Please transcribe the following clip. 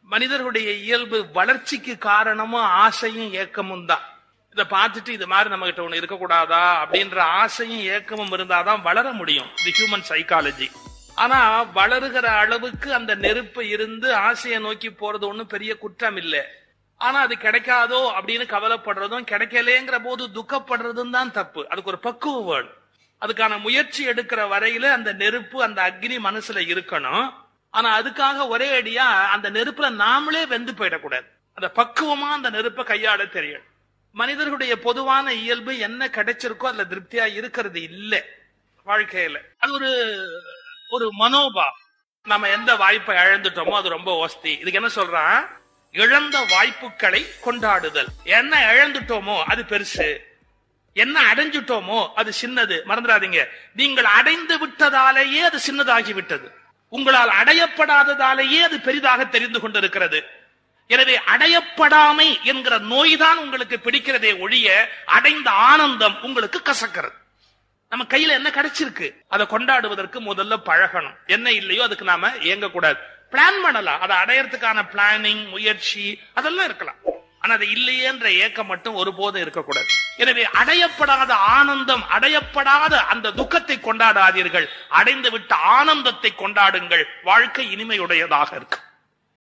மனிதர்களுடைய இயல்பு வளர்ச்சிக்கு காரணமும் ஆசையும் ஏக்கமும் தான் இதை பார்த்துட்டு இது மாதிரி நம்ம கிட்ட ஒண்ணு இருக்கக்கூடாதா அப்படின்ற ஆசையும் ஏக்கமும் இருந்தாதான் வளர முடியும் இது ஹியூமன் சைக்காலஜி ஆனா வளருகிற அளவுக்கு அந்த நெருப்பு இருந்து ஆசையை நோக்கி போறது ஒண்ணும் பெரிய குற்றம் இல்லை ஆனா அது கிடைக்காதோ அப்படின்னு கவலைப்படுறதும் கிடைக்கலேங்கிற போது துக்கப்படுறதும் தான் தப்பு அதுக்கு ஒரு பக்குவ வேணும் அதுக்கான முயற்சி எடுக்கிற வரையில அந்த நெருப்பு அந்த அக்னி மனசுல இருக்கணும் ஆனா அதுக்காக ஒரே அடியா அந்த நெருப்புல நாமளே வெந்து போயிடக்கூடாது அந்த பக்குவமா அந்த நெருப்பை கையாள தெரியும் மனிதர்களுடைய பொதுவான இயல்பு என்ன கிடைச்சிருக்கோ அதுல திருப்தியா இருக்கிறது இல்லை வாழ்க்கையில அது ஒரு ஒரு மனோபா நம்ம எந்த வாய்ப்பை இழந்துட்டோமோ அது ரொம்ப ஒஸ்தி இதுக்கு என்ன சொல்றான் இழந்த வாய்ப்புகளை கொண்டாடுதல் என்ன இழந்துட்டோமோ அது பெருசு என்ன அடைஞ்சிட்டோமோ அது சின்னது மறந்துடாதீங்க நீங்கள் அடைந்து விட்டதாலேயே அது சின்னதாகி விட்டது உங்களால் அடையப்படாததாலேயே அது பெரிதாக தெரிந்து கொண்டிருக்கிறது எனவே அடையப்படாமை என்கிற நோய்தான் உங்களுக்கு பிடிக்கிறதே ஒழிய அடைந்த ஆனந்தம் உங்களுக்கு கசக்கிறது நம்ம கையில என்ன கிடைச்சிருக்கு அதை கொண்டாடுவதற்கு முதல்ல பழகணும் என்ன இல்லையோ அதுக்கு நாம இயங்க கூடாது பிளான் பண்ணலாம் அதை அடையறதுக்கான பிளானிங் முயற்சி அதெல்லாம் இருக்கலாம் ஆனா அது இல்லையேன்ற ஏக்கம் மட்டும் ஒருபோதும் இருக்கக்கூடாது எனவே அடையப்படாத ஆனந்தம் அடையப்படாத அந்த துக்கத்தை கொண்டாடாதீர்கள் அடைந்து விட்ட ஆனந்தத்தை கொண்டாடுங்கள் வாழ்க்கை இனிமையுடையதாக இருக்கு